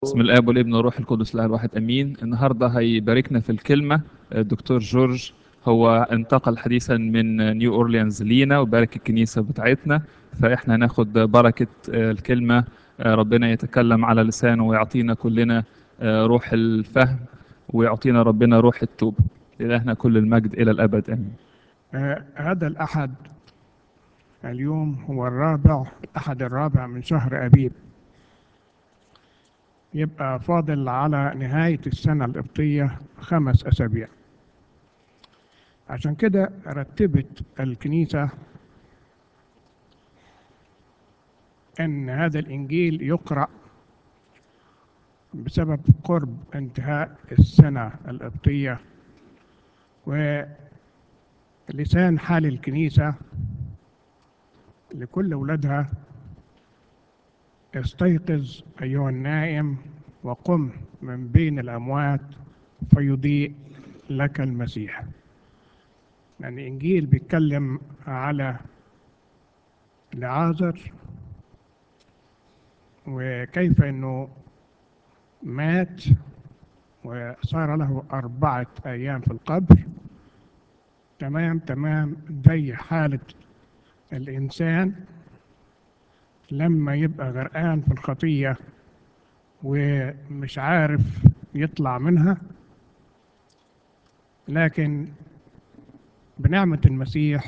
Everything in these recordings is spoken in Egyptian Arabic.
بسم الاب والابن والروح القدس الاله الواحد امين النهارده هيباركنا في الكلمه الدكتور جورج هو انتقل حديثا من نيو اورليانز لينا وبارك الكنيسه بتاعتنا فاحنا هناخد بركه الكلمه ربنا يتكلم على لسانه ويعطينا كلنا روح الفهم ويعطينا ربنا روح التوبه لإلهنا كل المجد الى الابد امين آه، هذا الأحد اليوم هو الرابع الأحد الرابع من شهر أبيب يبقى فاضل على نهاية السنة القبطية خمس أسابيع عشان كده رتبت الكنيسة أن هذا الإنجيل يقرأ بسبب قرب انتهاء السنة القبطية ولسان حال الكنيسة لكل أولادها استيقظ أيها النائم وقم من بين الأموات فيضيء لك المسيح يعني إنجيل بيتكلم على لعازر وكيف أنه مات وصار له أربعة أيام في القبر تمام تمام زي حالة الإنسان لما يبقى غرقان في الخطية ومش عارف يطلع منها لكن بنعمة المسيح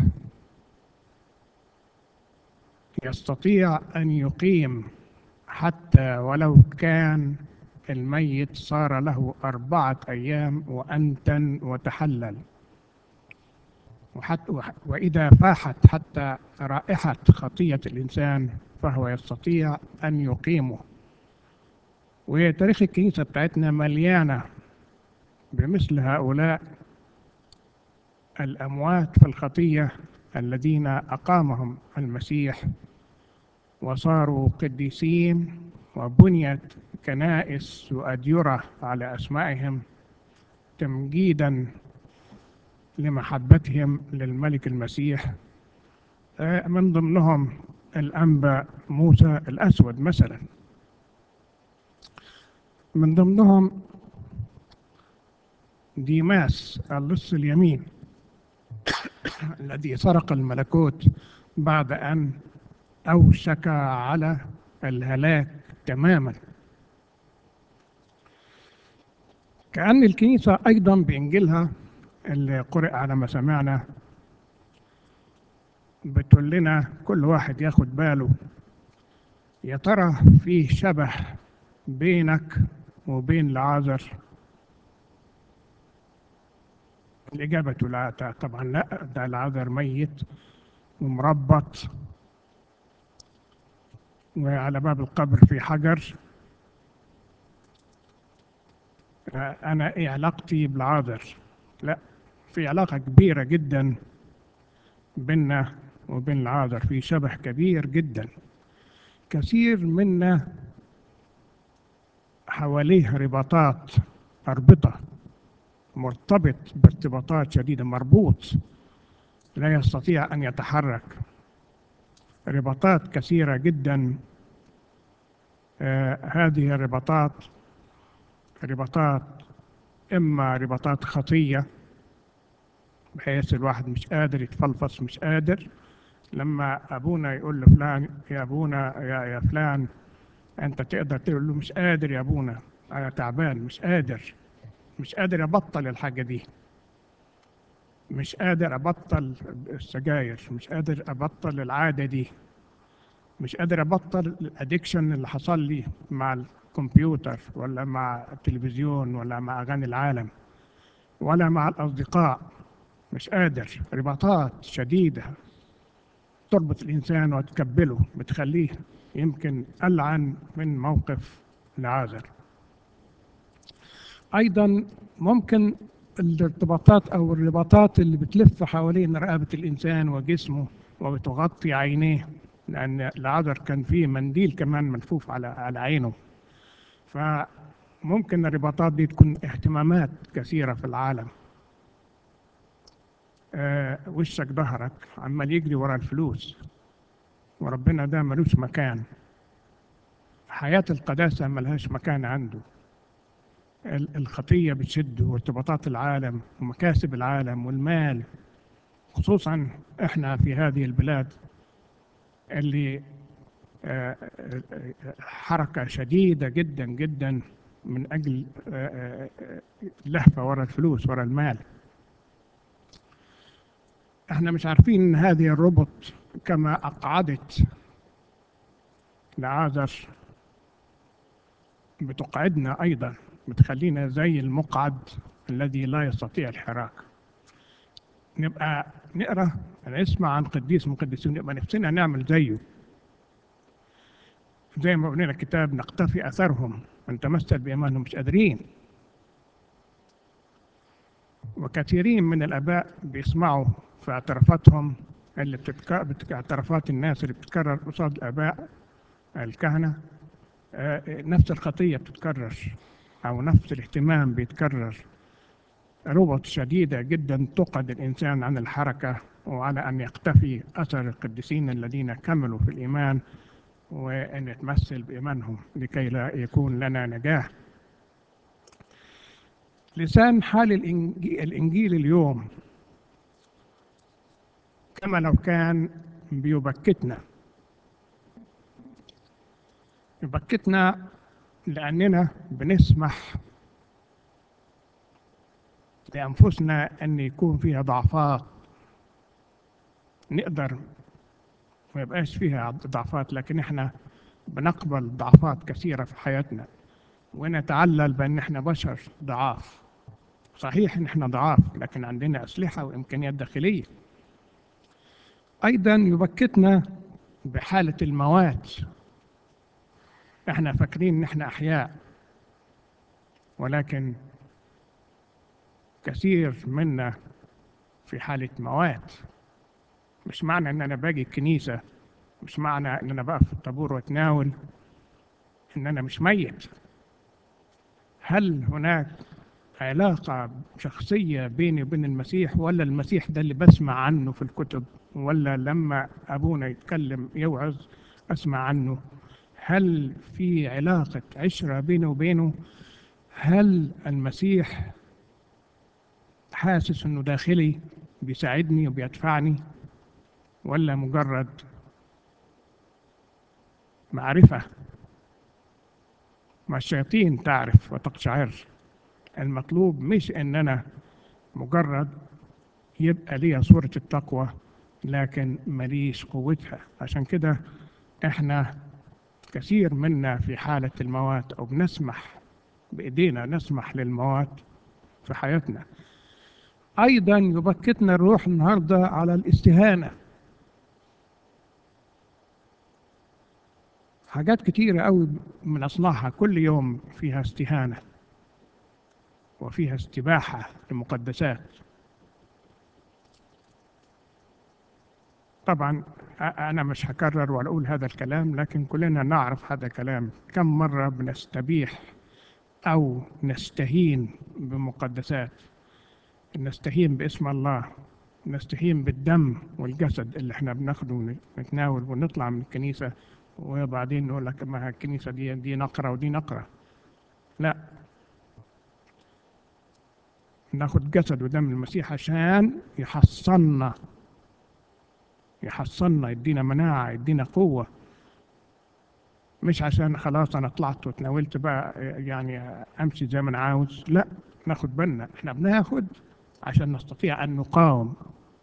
يستطيع أن يقيم حتى ولو كان الميت صار له أربعة أيام وأنتن وتحلل وحتى وإذا فاحت حتى رائحة خطية الإنسان فهو يستطيع أن يقيمه وتاريخ الكنيسة بتاعتنا مليانة بمثل هؤلاء الأموات في الخطية الذين أقامهم المسيح وصاروا قديسين وبنيت كنائس وأديرة على أسمائهم تمجيدا لمحبتهم للملك المسيح من ضمنهم الأنبا موسى الأسود مثلا من ضمنهم ديماس اللص اليمين الذي سرق الملكوت بعد أن أوشك على الهلاك تماما كأن الكنيسة أيضا بإنجيلها اللي قرأ على ما سمعنا بتقول لنا كل واحد ياخد باله يا ترى فيه شبه بينك وبين العازر الإجابة لا طبعا لا ده العازر ميت ومربط وعلى باب القبر في حجر أنا إيه علاقتي بالعازر؟ لا في علاقة كبيرة جدا بيننا وبين العازر في شبه كبير جدا كثير منا حواليه رباطات أربطة مرتبط بارتباطات شديدة مربوط لا يستطيع أن يتحرك رباطات كثيرة جدا آه هذه الرباطات رباطات إما رباطات خطية بحيث الواحد مش قادر يتفلفص مش قادر لما أبونا يقول لفلان يا أبونا يا, يا فلان أنت تقدر تقول له مش قادر يا أبونا أنا تعبان مش قادر مش قادر أبطل الحاجة دي مش قادر أبطل السجاير مش قادر أبطل العادة دي مش قادر أبطل الأدكشن اللي حصل لي مع الكمبيوتر ولا مع التلفزيون ولا مع أغاني العالم ولا مع الأصدقاء مش قادر رباطات شديدة تربط الإنسان وتكبله بتخليه يمكن ألعن من موقف العازر أيضا ممكن الارتباطات أو الرباطات اللي بتلف حوالين رقبة الإنسان وجسمه وبتغطي عينيه لأن العذر كان فيه منديل كمان ملفوف على على عينه فممكن الرباطات دي تكون اهتمامات كثيرة في العالم آه وشك ظهرك عمال يجري ورا الفلوس وربنا ده ملوش مكان حياة القداسة ملهاش مكان عنده ال- الخطية بتشده وارتباطات العالم ومكاسب العالم والمال خصوصا احنا في هذه البلاد اللي آه، آه، آه، حركة شديدة جدا جدا من أجل آه، آه، آه، لهفة ورا الفلوس ورا المال احنا مش عارفين ان هذه الربط كما أقعدت لعازر بتقعدنا أيضا بتخلينا زي المقعد الذي لا يستطيع الحراك نبقى نقرا نسمع عن قديس من قديسين نبقى نفسنا نعمل زيه زي ما قلنا الكتاب نقتفي اثرهم ونتمثل بايمانهم مش قادرين وكثيرين من الاباء بيسمعوا في اعترافاتهم اللي بتتك... بتك... اعترافات الناس اللي بتتكرر قصاد الاباء الكهنه آه، نفس الخطيه بتتكرر او نفس الاهتمام بيتكرر ربط شديدة جدا تقعد الإنسان عن الحركة وعلى أن يقتفي أثر القديسين الذين كملوا في الإيمان وأن يتمثل بإيمانهم لكي لا يكون لنا نجاح لسان حال الإنجيل, الإنجيل اليوم كما لو كان بيبكتنا يبكتنا لأننا بنسمح لأنفسنا أن يكون فيها ضعفات نقدر ما يبقاش فيها ضعفات لكن احنا بنقبل ضعفات كثيرة في حياتنا ونتعلل بأن احنا بشر ضعاف صحيح ان احنا ضعاف لكن عندنا أسلحة وإمكانيات داخلية أيضا يبكتنا بحالة الموات احنا فاكرين ان احنا أحياء ولكن كثير منا في حالة موات مش معنى ان انا باجي الكنيسة مش معنى ان انا بقف في الطابور واتناول ان انا مش ميت هل هناك علاقة شخصية بيني وبين المسيح ولا المسيح ده اللي بسمع عنه في الكتب ولا لما أبونا يتكلم يوعظ أسمع عنه هل في علاقة عشرة بيني وبينه هل المسيح حاسس انه داخلي بيساعدني وبيدفعني ولا مجرد معرفة ما الشياطين تعرف وتقشعر المطلوب مش ان انا مجرد يبقى ليا صورة التقوى لكن ماليش قوتها عشان كده احنا كثير منا في حالة الموات او بنسمح بايدينا نسمح للموات في حياتنا ايضا يبكتنا الروح النهارده على الاستهانه حاجات كتيرة قوي بنصنعها كل يوم فيها استهانة وفيها استباحة لمقدسات طبعا أنا مش هكرر ولا أقول هذا الكلام لكن كلنا نعرف هذا الكلام كم مرة بنستبيح أو نستهين بمقدسات نستهين باسم الله نستهين بالدم والجسد اللي احنا بناخده ونتناول ونطلع من الكنيسة وبعدين نقول لك ما الكنيسة دي دي نقرة ودي نقرة لا ناخد جسد ودم المسيح عشان يحصلنا يحصلنا يدينا مناعة يدينا قوة مش عشان خلاص أنا طلعت وتناولت بقى يعني أمشي زي ما أنا عاوز لا ناخد بالنا احنا بناخد عشان نستطيع أن نقاوم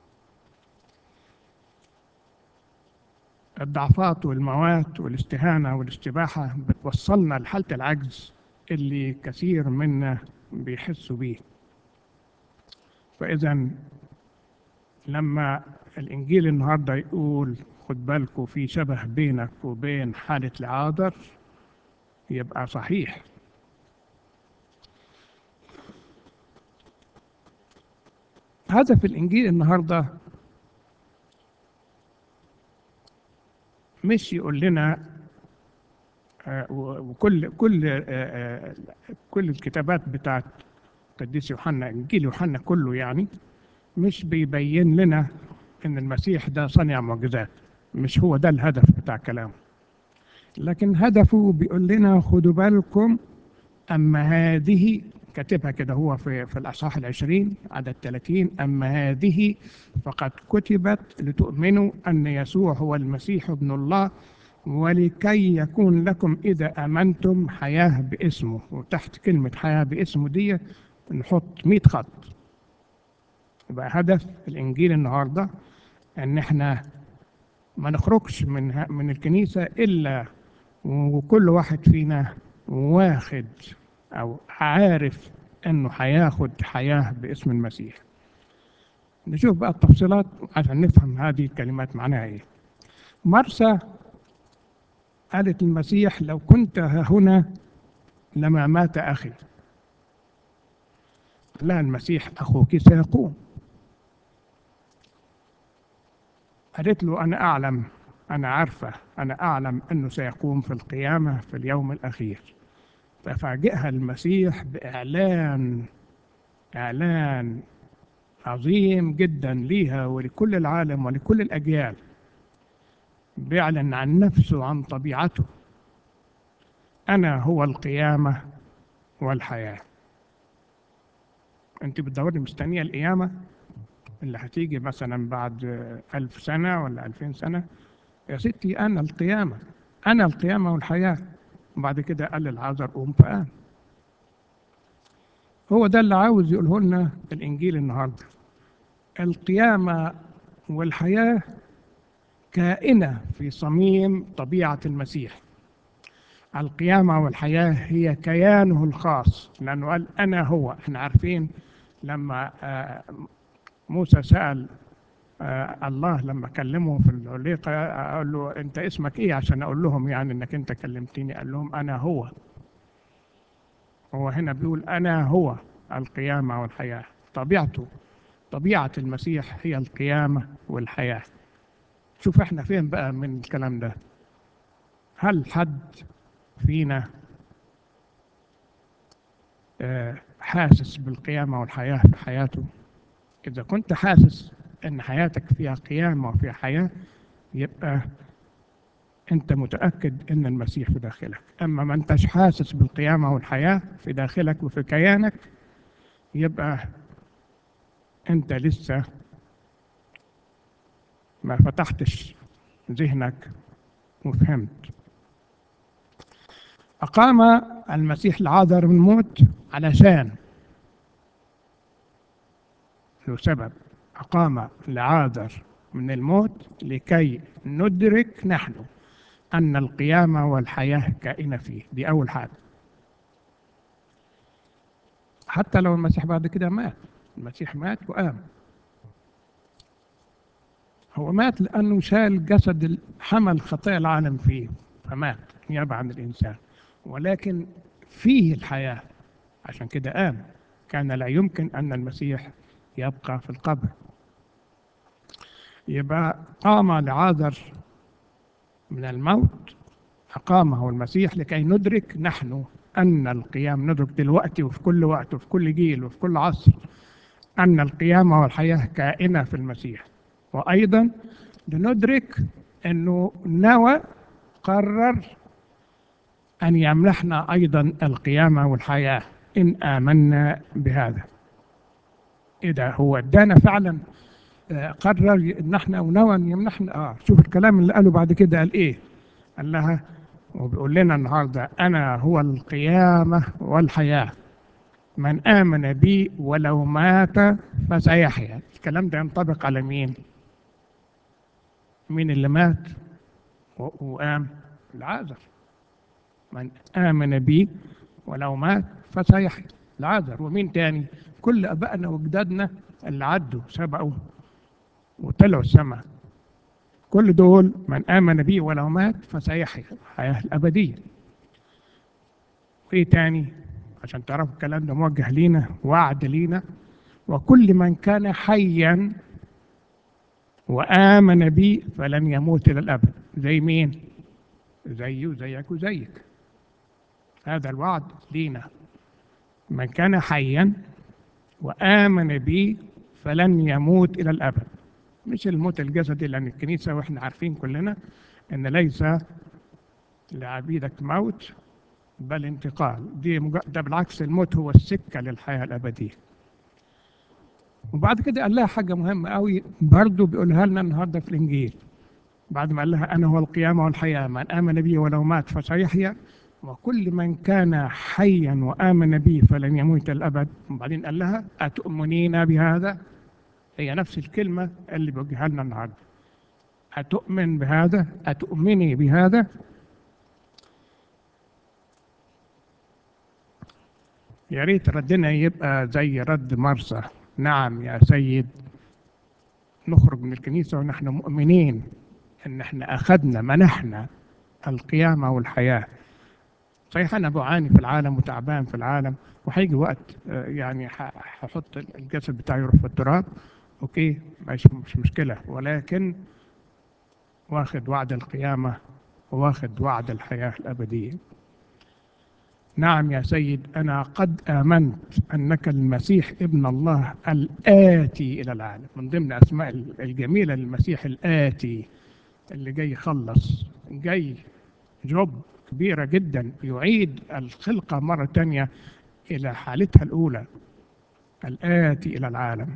الضعفات والموات والاستهانة والاستباحة بتوصلنا لحالة العجز اللي كثير منا بيحسوا بيه فإذا لما الإنجيل النهاردة يقول خد بالكوا في شبه بينك وبين حالة العاذر يبقى صحيح هدف الإنجيل النهاردة مش يقول لنا آه، وكل كل آه، آه، كل الكتابات بتاعت قديس يوحنا انجيل يوحنا كله يعني مش بيبين لنا ان المسيح ده صنع معجزات مش هو ده الهدف بتاع كلامه لكن هدفه بيقول لنا خدوا بالكم أما هذه كاتبها كده هو في في الأصحاح العشرين عدد 30 أما هذه فقد كتبت لتؤمنوا أن يسوع هو المسيح ابن الله ولكي يكون لكم إذا آمنتم حياة باسمه وتحت كلمة حياة باسمه دي نحط 100 خط يبقى هدف الإنجيل النهاردة إن إحنا ما نخرجش من ه- من الكنيسة إلا وكل واحد فينا واخد أو عارف إنه هياخد حياة باسم المسيح. نشوف بقى التفصيلات عشان نفهم هذه الكلمات معناها إيه. مرسى قالت المسيح لو كنت ها هنا لما مات أخي. لا المسيح أخوك سيقوم. قالت له أنا أعلم أنا عارفة أنا أعلم أنه سيقوم في القيامة في اليوم الأخير ففاجئها المسيح بإعلان إعلان عظيم جدا ليها ولكل العالم ولكل الأجيال بيعلن عن نفسه وعن طبيعته أنا هو القيامة والحياة أنت بتدوري مستنية القيامة اللي هتيجي مثلا بعد ألف سنة ولا ألفين سنة يا ستي أنا القيامة أنا القيامة والحياة وبعد كده قال للعازر قوم فقام هو ده اللي عاوز يقوله لنا الإنجيل النهاردة القيامة والحياة كائنة في صميم طبيعة المسيح القيامة والحياة هي كيانه الخاص لأنه قال أنا هو احنا عارفين لما آه، موسى سأل آه، الله لما كلمه في العليقة قال له أنت اسمك إيه عشان أقول لهم يعني إنك أنت كلمتني قال لهم أنا هو هو هنا بيقول أنا هو القيامة والحياة طبيعته طبيعة المسيح هي القيامة والحياة شوف احنا فين بقى من الكلام ده هل حد فينا آه، حاسس بالقيامة والحياة في حياته إذا كنت حاسس إن حياتك فيها قيامة وفيها حياة يبقى أنت متأكد إن المسيح في داخلك أما ما أنتش حاسس بالقيامة والحياة في داخلك وفي كيانك يبقى أنت لسه ما فتحتش ذهنك وفهمت أقام المسيح العاذر من الموت علشان له سبب أقام العاذر من الموت لكي ندرك نحن أن القيامة والحياة كائنة فيه دي أول حاجة حتى لو المسيح بعد كده مات المسيح مات وقام هو مات لأنه شال جسد حمل خطايا العالم فيه فمات نيابة عن الإنسان ولكن فيه الحياة عشان كده قام كان لا يمكن أن المسيح يبقى في القبر يبقى قام لعاذر من الموت أقامه المسيح لكي ندرك نحن أن القيام ندرك دلوقتي وفي كل وقت وفي كل جيل وفي كل عصر أن القيامة والحياة كائنة في المسيح وأيضا لندرك أنه نوى قرر أن يمنحنا أيضا القيامة والحياة إن آمنا بهذا إذا هو ادانا فعلا آه، قرر ان احنا ونوى ان يمنحنا اه شوف الكلام اللي قاله بعد كده قال ايه؟ قال لها وبيقول لنا النهارده انا هو القيامه والحياه من امن بي ولو مات فسيحيا الكلام ده ينطبق على مين؟ مين اللي مات و- وقام؟ العازر من امن بي ولو مات فسيحيا العازر ومين تاني؟ كل ابائنا واجدادنا اللي عدوا سبقوا وطلعوا السماء كل دول من آمن بي ولو مات فسيحيا الحياة الأبدية وإيه تاني عشان تعرفوا الكلام ده موجه لينا وعد لينا وكل من كان حيا وآمن بي فلن يموت إلى الأبد زي مين؟ زيه وزيك وزيك هذا الوعد لينا من كان حيا وآمن بي فلن يموت إلى الأبد مش الموت الجسدي لأن الكنيسة وإحنا عارفين كلنا أن ليس لعبيدك موت بل انتقال دي مج... ده بالعكس الموت هو السكة للحياة الأبدية وبعد كده قال لها حاجة مهمة قوي برضه بيقولها لنا النهاردة في الإنجيل بعد ما قال لها أنا هو القيامة والحياة من آمن بي ولو مات فسيحيا وكل من كان حيا وآمن بي فلن يموت الأبد وبعدين قال لها أتؤمنين بهذا هي نفس الكلمة اللي بيوجهها لنا النهاردة أتؤمن بهذا أتؤمني بهذا يا ريت ردنا يبقى زي رد مرسى نعم يا سيد نخرج من الكنيسة ونحن مؤمنين ان احنا اخذنا منحنا القيامة والحياة صحيح انا بعاني في العالم وتعبان في العالم وهيجي وقت آه، يعني ح- هحط الجسد بتاعي يروح في التراب اوكي مش مش مشكلة ولكن واخد وعد القيامة واخد وعد الحياة الأبدية نعم يا سيد أنا قد آمنت أنك المسيح ابن الله الآتي إلى العالم من ضمن أسماء الجميلة للمسيح الآتي اللي جاي يخلص جاي جوب كبيرة جدا يعيد الخلقة مرة تانية إلى حالتها الأولى الآتي إلى العالم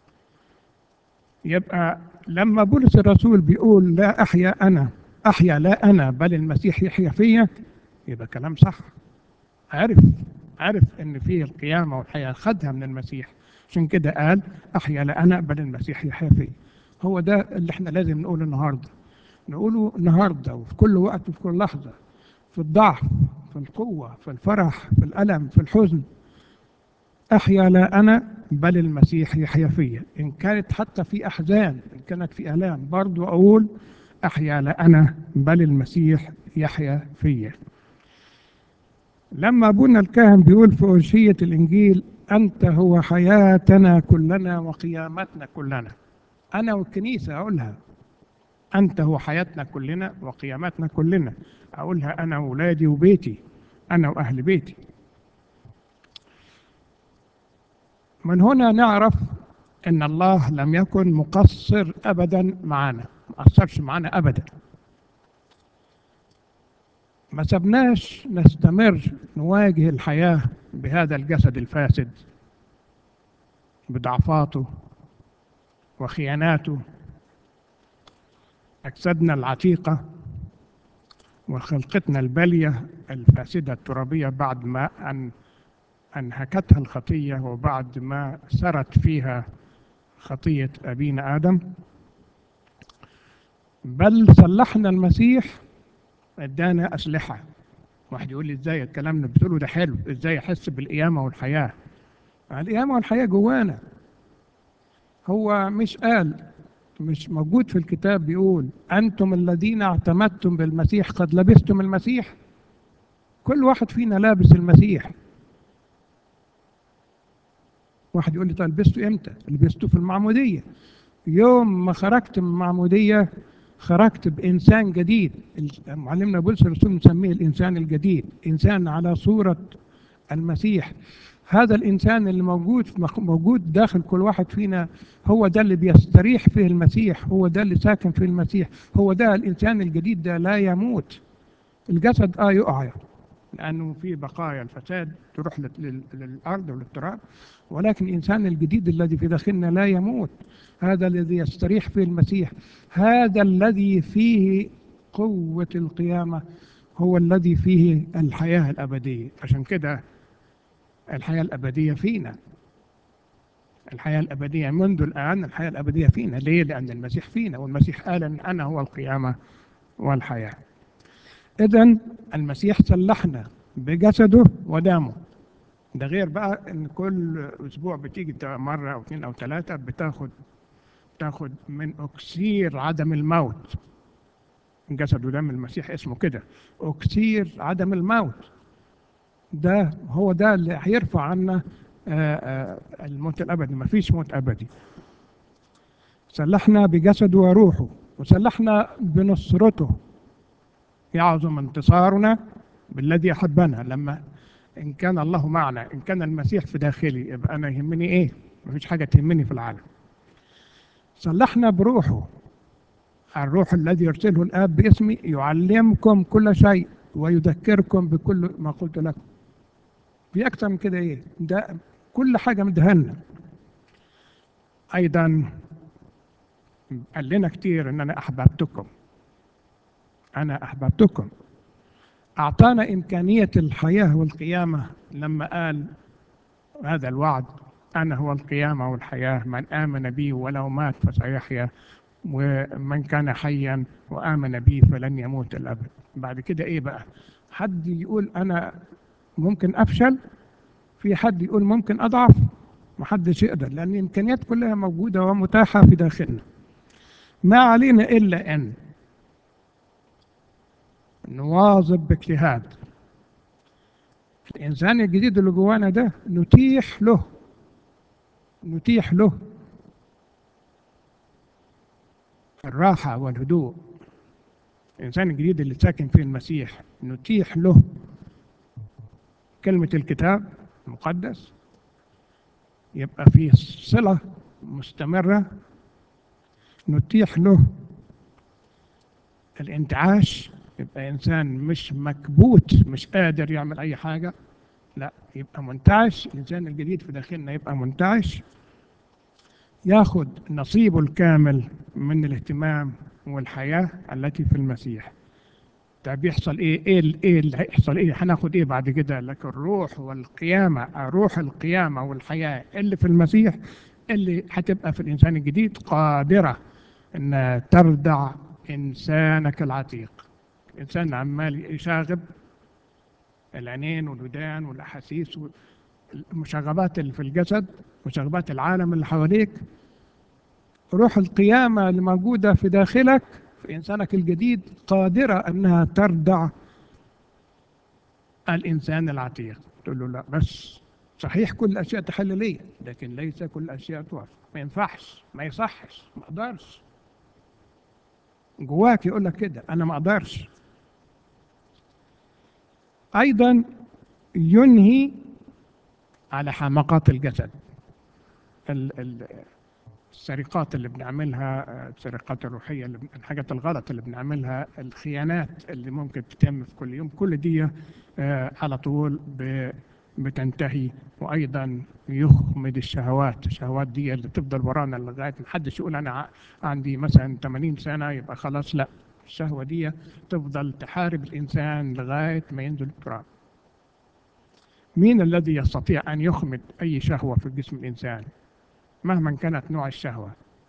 يبقى لما بولس الرسول بيقول لا أحيا أنا أحيا لا أنا بل المسيح يحيا فيا يبقى كلام صح عرف عرف ان فيه القيامه والحياه خدها من المسيح عشان كده قال احيا لا انا بل المسيح يحيا فيه هو ده اللي احنا لازم نقوله النهارده نقوله النهارده وفي كل وقت وفي كل لحظه في الضعف في القوه في الفرح في الالم في الحزن احيا لا انا بل المسيح يحيا فيا ان كانت حتى في احزان ان كانت في الام برضو اقول احيا لا انا بل المسيح يحيا فيا لما ابونا الكاهن بيقول في أوشية الإنجيل أنت هو حياتنا كلنا وقيامتنا كلنا أنا والكنيسة أقولها أنت هو حياتنا كلنا وقيامتنا كلنا أقولها أنا وولادي وبيتي أنا وأهل بيتي من هنا نعرف أن الله لم يكن مقصر أبدا معنا ما قصرش معنا أبدا ما سبناش نستمر نواجه الحياة بهذا الجسد الفاسد بضعفاته وخياناته أجسادنا العتيقة وخلقتنا البالية الفاسدة الترابية بعد ما أن أنهكتها الخطية وبعد ما سرت فيها خطية أبينا آدم بل سلحنا المسيح ادانا اسلحه واحد يقول لي ازاي الكلام اللي بتقوله ده حلو ازاي احس بالقيامه والحياه القيامه والحياه جوانا هو مش قال مش موجود في الكتاب بيقول انتم الذين اعتمدتم بالمسيح قد لبستم المسيح كل واحد فينا لابس المسيح واحد يقول لي طيب لبسته امتى لبسته في المعموديه يوم ما خرجت من المعموديه خرجت بإنسان جديد معلمنا بولس الرسول مسميه الإنسان الجديد إنسان على صورة المسيح هذا الإنسان اللي موجود موجود داخل كل واحد فينا هو ده اللي بيستريح فيه المسيح هو ده اللي ساكن فيه المسيح هو ده الإنسان الجديد ده لا يموت الجسد آه يقع لأنه في بقايا الفساد تروح لل- للأرض وللتراب ولكن الإنسان الجديد الذي في داخلنا لا يموت هذا الذي يستريح فيه المسيح هذا الذي فيه قوة القيامة هو الذي فيه الحياة الأبدية عشان كده الحياة الأبدية فينا الحياة الأبدية منذ الآن الحياة الأبدية فينا ليه؟ لأن المسيح فينا والمسيح قال أن أنا هو القيامة والحياة إذا المسيح سلحنا بجسده ودمه ده غير بقى ان كل اسبوع بتيجي تا- مره او اثنين او ثلاثه بتاخد تاخد من اكسير عدم الموت جسد ودم المسيح اسمه كده اكسير عدم الموت ده هو ده اللي هيرفع عنا آه، آه، الموت الابدي ما فيش موت ابدي سلحنا بجسده وروحه وسلحنا بنصرته يعظم انتصارنا بالذي احبنا لما ان كان الله معنا ان كان المسيح في داخلي يبقى انا يهمني ايه مفيش حاجه تهمني في العالم صلحنا بروحه الروح الذي يرسله الاب باسمي يعلمكم كل شيء ويذكركم بكل ما قلت لكم في أكثر من كده إيه ده كل حاجة مدهنا أيضا قال لنا كتير إن أنا أحببتكم أنا أحببتكم أعطانا إمكانية الحياة والقيامة لما قال هذا الوعد أنا هو القيامة والحياة من آمن بي ولو مات فسيحيا ومن كان حيا وآمن بي فلن يموت الأبد بعد كده إيه بقى حد يقول أنا ممكن أفشل في حد يقول ممكن أضعف محدش يقدر لأن الإمكانيات كلها موجودة ومتاحة في داخلنا ما علينا إلا أن نواظب باجتهاد الإنسان الجديد اللي جوانا ده نتيح له نتيح له الراحة والهدوء الإنسان الجديد اللي ساكن فيه المسيح نتيح له كلمة الكتاب المقدس يبقى فيه صلة مستمرة نتيح له الانتعاش يبقى إنسان مش مكبوت مش قادر يعمل أي حاجة لا يبقى منتعش الإنسان الجديد في داخلنا يبقى منتعش ياخد نصيبه الكامل من الاهتمام والحياة التي في المسيح طب بيحصل ايه ايه ال- ايه اللي هيحصل ايه هناخد ايه بعد كده لكن الروح والقيامة روح القيامة والحياة اللي في المسيح اللي هتبقى في الإنسان الجديد قادرة أن تردع إنسانك العتيق الإنسان عمال يشاغب العينين والودان والأحاسيس المشاغبات اللي في الجسد مشاغبات العالم اللي حواليك روح القيامة اللي موجودة في داخلك في إنسانك الجديد قادرة أنها تردع الإنسان العتيق تقول له لا بس صحيح كل الأشياء تحللية لكن ليس كل الأشياء توافق ما ينفعش ما يصحش ما أقدرش جواك يقول لك كده أنا ما أقدرش أيضا ينهي على حماقات الجسد ال- ال- السرقات اللي بنعملها السرقات الروحية اللي بن- الحاجات الغلط اللي بنعملها الخيانات اللي ممكن تتم في كل يوم كل دي آه، على طول ب- بتنتهي وأيضا يخمد الشهوات الشهوات دي اللي تفضل ورانا لغاية محدش يقول أنا ع- عندي مثلا 80 سنة يبقى خلاص لا الشهوة دي تفضل تحارب الإنسان لغاية ما ينزل التراب مين الذي يستطيع أن يخمد أي شهوة في جسم الإنسان مهما كانت نوع الشهوة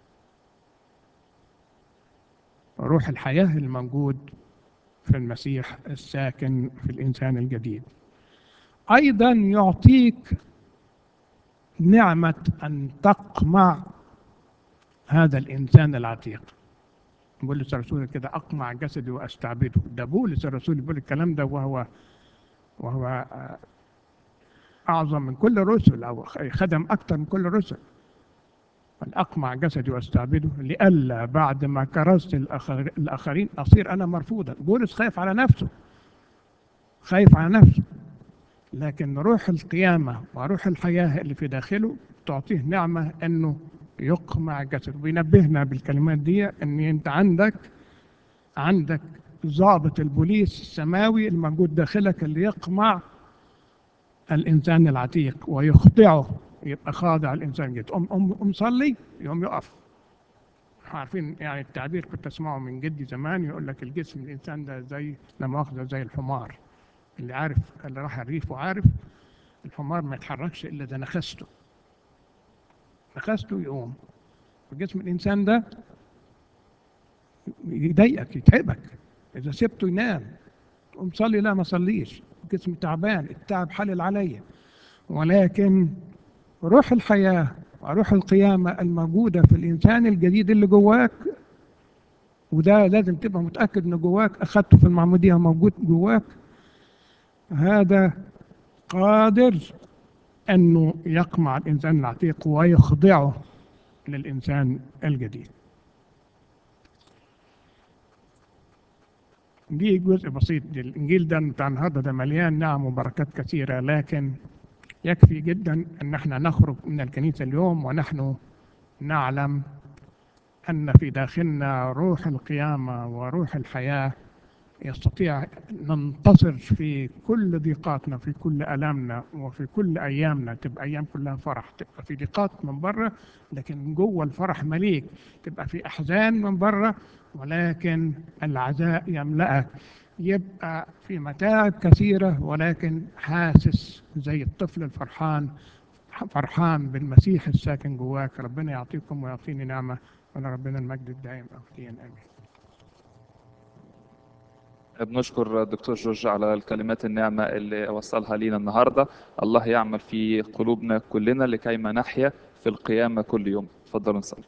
روح الحياة الموجود في المسيح الساكن في الإنسان الجديد أيضا يعطيك نعمة أن تقمع هذا الإنسان العتيق بولس الرسول كده أقمع جسدي وأستعبده ده بولس الرسول بيقول الكلام ده وهو وهو آه، أعظم من كل الرسل أو خدم أكثر من كل الرسل بل أقمع جسدي وأستعبده لئلا بعد ما كرست الآخر- الآخرين أصير أنا مرفوضا بولس خايف على نفسه خايف على نفسه لكن روح القيامة وروح الحياة اللي في داخله تعطيه نعمة أنه يقمع جسده بينبهنا بالكلمات دي أن أنت عندك عندك ضابط البوليس السماوي الموجود داخلك اللي يقمع الإنسان العتيق ويخضعه يبقى خاضع الإنسان جد أم أم أم صلي يوم يقف عارفين يعني التعبير كنت أسمعه من جدي زمان يقول لك الجسم الإنسان ده زي لا مؤاخذة زي الحمار اللي عارف اللي راح الريف وعارف الحمار ما يتحركش إلا إذا نخسته نخسته يقوم وجسم الإنسان ده يضايقك يتعبك إذا سبته ينام تقوم صلي لا ما صليش جسم تعبان التعب حلل عليا ولكن روح الحياة وروح القيامة الموجودة في الإنسان الجديد اللي جواك وده لازم تبقى متأكد إن جواك أخدته في المعمودية موجود جواك هذا قادر أنه يقمع الإنسان العتيق ويخضعه للإنسان الجديد دي جزء بسيط الإنجيل ده بتاع النهارده ده مليان نعم وبركات كثيرة لكن يكفي جدا أن احنا نخرج من الكنيسة اليوم ونحن نعلم أن في داخلنا روح القيامة وروح الحياة يستطيع ننتصر في كل ضيقاتنا في كل ألامنا وفي كل أيامنا تبقى أيام كلها فرح تبقى في ضيقات من بره لكن جوه الفرح مليك تبقى في أحزان من بره ولكن العزاء يملأك يبقى في متاعب كثيرة ولكن حاسس زي الطفل الفرحان فرحان بالمسيح الساكن جواك ربنا يعطيكم ويعطيني نعمة ولربنا المجد الدائم أبديا آمين بنشكر الدكتور جورج على الكلمات النعمة اللي وصلها لينا النهاردة الله يعمل في قلوبنا كلنا لكيما نحيا في القيامة كل يوم تفضلوا نصلي